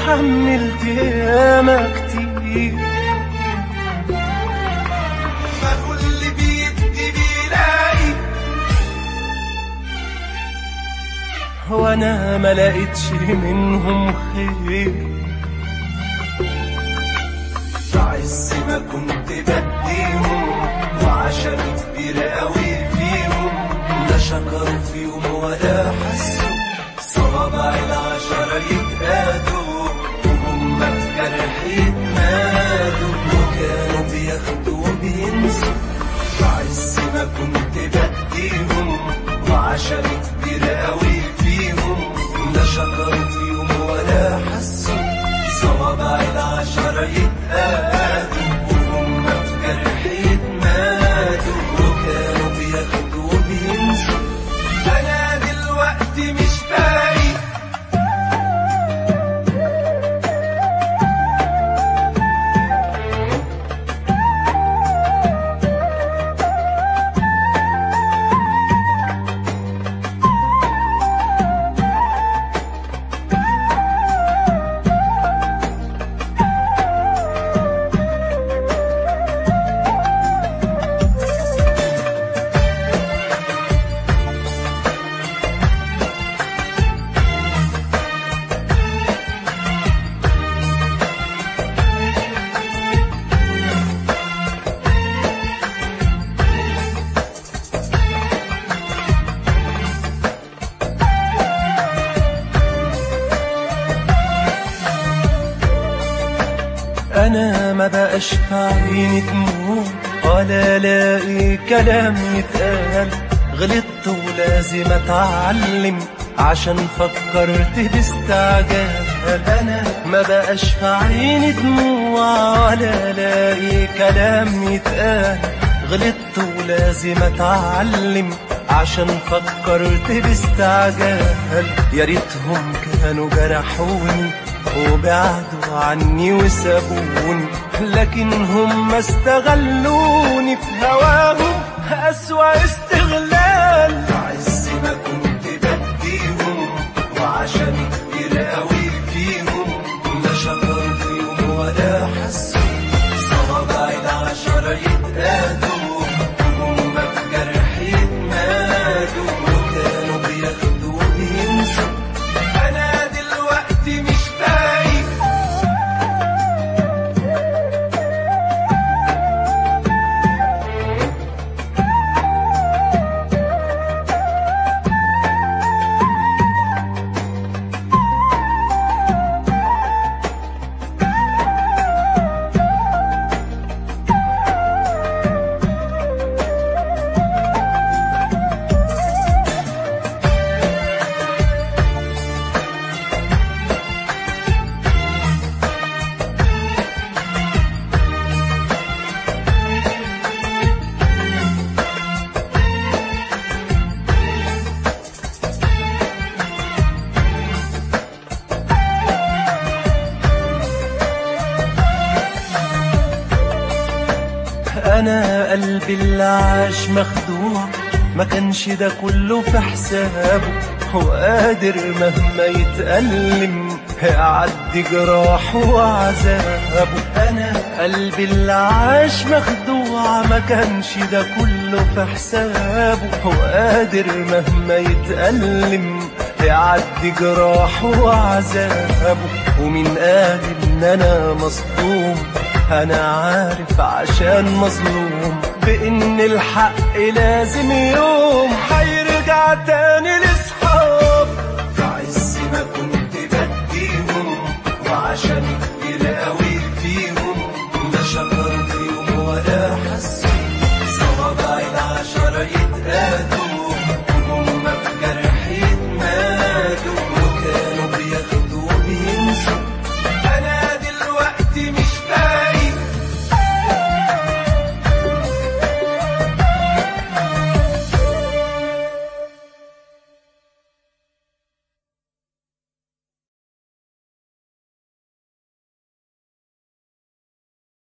اتحملت ياما كتير ما كل بيدي بيلاقي وانا ما لقيتش منهم خير في عز ما كنت بديهم وعشان كبير قوي فيهم لا شكروا في يوم ولا حسوا صوابع العشرة يتقادوا وهم في جرح يتمادوا وكانوا بياخدوا وبينسوا في عز ما كنت بديهم وعشان كبير قوي فيهم لا شكروا في يوم ولا حسوا صوابع العشرة يتقادوا وهم في جرح يتمادوا وكانوا بياخدوا وبينسوا أنا دلوقتي مش باقي انا ما بقاش في عيني دموع ولا الاقي كلام يتقال غلطت ولازم اتعلم عشان فكرت باستعجال انا ما بقاش في عيني دموع ولا الاقي كلام يتقال غلطت ولازم اتعلم عشان فكرت باستعجال يا ريتهم كانوا جرحوني وبعدوا عني وسابوني لكن هم استغلوني في هواهم أسوأ استغلال في عز ما كنت بديهم وعشان كبير قوي فيهم لا شكروا في يوم ولا حسوا صوابع العشرة يتقادوا وهم في جرح يتمادوا وكانوا بياخدوا وبينسوا أنا دلوقتي مش باقي انا قلبي اللي عاش مخدوع ما كانش ده كله في حسابه هو قادر مهما يتألم يعدي جراحه وعذابه انا قلبي اللي عاش مخدوع ما كانش ده كله في حسابه هو قادر مهما يتألم يعدي جراحه وعذابه ومين قال ان انا مصدوم انا عارف عشان مظلوم بان الحق لازم يوم هيرجع تاني لاصحاب في عز ما كنت بديهم وعشان كبير قوي